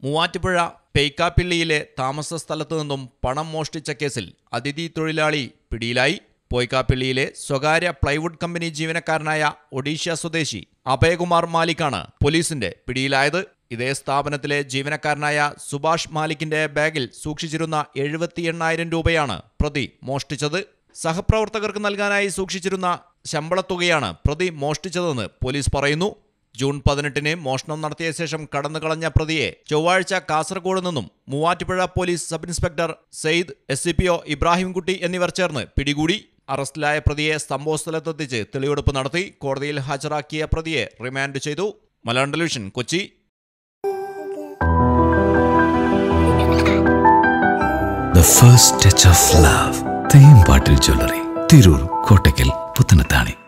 മൂവാറ്റുപുഴ പെയ്ക്കാപ്പിള്ളിയിലെ താമസ സ്ഥലത്തു നിന്നും പണം മോഷ്ടിച്ച കേസിൽ അതിഥി തൊഴിലാളി പിടിയിലായി പോയ്ക്കാപ്പിള്ളിയിലെ സ്വകാര്യ പ്ലൈവുഡ് കമ്പനി ജീവനക്കാരനായ ഒഡീഷ സ്വദേശി അഭയകുമാർ മാലിക്കാണ് പോലീസിന്റെ പിടിയിലായത് ഇതേ സ്ഥാപനത്തിലെ ജീവനക്കാരനായ സുഭാഷ് മാലിക്കിന്റെ ബാഗിൽ സൂക്ഷിച്ചിരുന്ന എഴുപത്തി എണ്ണായിരം രൂപയാണ് പ്രതി മോഷ്ടിച്ചത് സഹപ്രവർത്തകർക്ക് നൽകാനായി സൂക്ഷിച്ചിരുന്ന ശമ്പളത്തുകയാണ് പ്രതി മോഷ്ടിച്ചതെന്ന് പോലീസ് പറയുന്നു ജൂൺ പതിനെട്ടിന് മോഷണം നടത്തിയ ശേഷം കടന്നുകളഞ്ഞ പ്രതിയെ ചൊവ്വാഴ്ച കാസർഗോഡ് നിന്നും Muvattupuzha police sub inspector Syed S C P O Ibrahimkutty എന്നിവർ ചേർന്ന് പിടികൂടി അറസ്റ്റിലായ പ്രതിയെ സംഭവസ്ഥലത്തെത്തിച്ച് തെളിവെടുപ്പ് നടത്തി കോടതിയിൽ ഹാജരാക്കിയ പ്രതിയെ റിമാൻഡ് ചെയ്തു Malayalam television Kochi The first touch of love. Thembattil jewellery Tirur Kottakkal Puthanathani